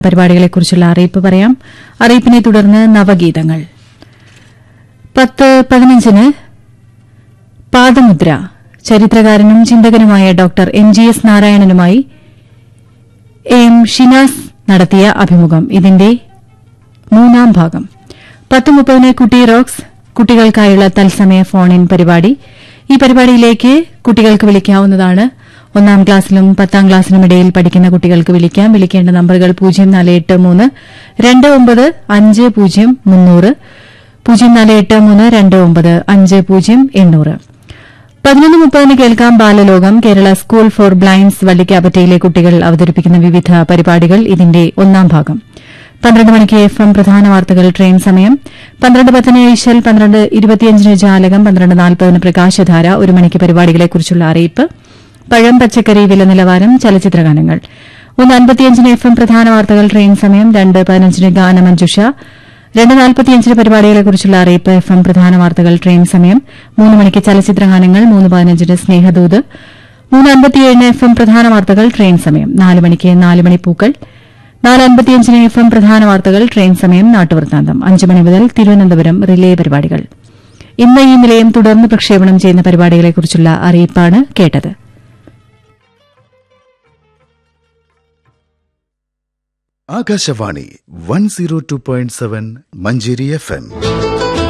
പരിപാടികളെക്കുറിച്ചുള്ള അറിയിപ്പ് പറയാം അറിയിപ്പിനെ തുടർന്ന് നവഗീതങ്ങൾ പത്ത് പതിനഞ്ചിന് പാദമുദ്ര ചരിത്രകാരനും ചിന്തകനുമായ ഡോക്ടർ എം ജി എസ് നാരായണനുമായി എം ഷിനാസ് നടത്തിയ അഭിമുഖം ഇതിന്റെ മൂന്നാം ഭാഗം പത്ത് മുപ്പതിന് കുട്ടി റോക്സ് കുട്ടികൾക്കായുള്ള തത്സമയ ഫോൺ ഇൻ പരിപാടി ഈ പരിപാടിയിലേക്ക് കുട്ടികൾക്ക് വിളിക്കാവുന്നതാണ് ഒന്നാം ക്ലാസ്സിലും പത്താം ക്ലാസ്സിനും ഇടയിൽ പഠിക്കുന്ന കുട്ടികൾക്ക് വിളിക്കാം വിളിക്കേണ്ട നമ്പറുകൾ പൂജ്യം നാല് എട്ട് മൂന്ന് രണ്ട് ഒമ്പത് അഞ്ച് പൂജ്യം മുന്നൂറ് പൂജ്യം നാല് എട്ട് മൂന്ന് രണ്ട് ഒമ്പത് അഞ്ച് പൂജ്യം എണ്ണൂറ് പതിനൊന്ന് മുപ്പതിന് കേൾക്കാം Balalokam Kerala school for blinds വള്ളിക്കാപ്പറ്റയിലെ കുട്ടികൾ അവതരിപ്പിക്കുന്ന വിവിധ പരിപാടികൾ ഇതിന്റെ ഒന്നാം ഭാഗം പന്ത്രണ്ട് മണിക്ക് എഫ് എം പ്രധാന വാർത്തകൾ ട്രെയിൻ സമയം പന്ത്രണ്ട് പത്തിന് ഈശൽ പന്ത്രണ്ട് ഇരുപത്തിയഞ്ചിന് ജാലകം പന്ത്രണ്ട് നാൽപ്പതിന് പ്രകാശധാര ഒരു മണിക്ക് പരിപാടികളെക്കുറിച്ചുള്ള അറിയിപ്പ് പഴം പച്ചക്കറി വില നിലവാരം ചലച്ചിത്രഗാനങ്ങൾ ഒന്ന് അൻപത്തിയഞ്ചിന് എഫ് എം പ്രധാന വാർത്തകൾ ട്രെയിൻ സമയം രണ്ട് പതിനഞ്ചിന് ഗാനമഞ്ജുഷ രണ്ട് നാൽപ്പത്തിയഞ്ചിന് പരിപാടികളെക്കുറിച്ചുള്ള അറിയിപ്പ് എഫ് എം പ്രധാന വാർത്തകൾ ട്രെയിൻ സമയം മൂന്ന് മണിക്ക് ചലച്ചിത്രഗാനങ്ങൾ മൂന്ന് പതിനഞ്ചിന് സ്നേഹദൂത് മൂന്ന് അൻപത്തിയേഴിന് എഫ് എം പ്രധാന വാർത്തകൾ ട്രെയിൻ സമയം നാല് മണിക്ക് നാല് മണി പൂക്കൾ നാല് അൻപത്തിയഞ്ചിന് എഫ് എം പ്രധാന വാർത്തകൾ ട്രെയിൻ സമയം നാട്ടുവൃത്താന്തം അഞ്ച് മണി മുതൽ തിരുവനന്തപുരം റിലേ പരിപാടികൾ ഇന്ന് ഈ നിലയം തുടർന്ന് പ്രക്ഷേപണം ചെയ്യുന്ന പരിപാടികളെക്കുറിച്ചുള്ള അറിയിപ്പാണ് കേട്ടത് Akashvani one zero two point seven Manjeri F M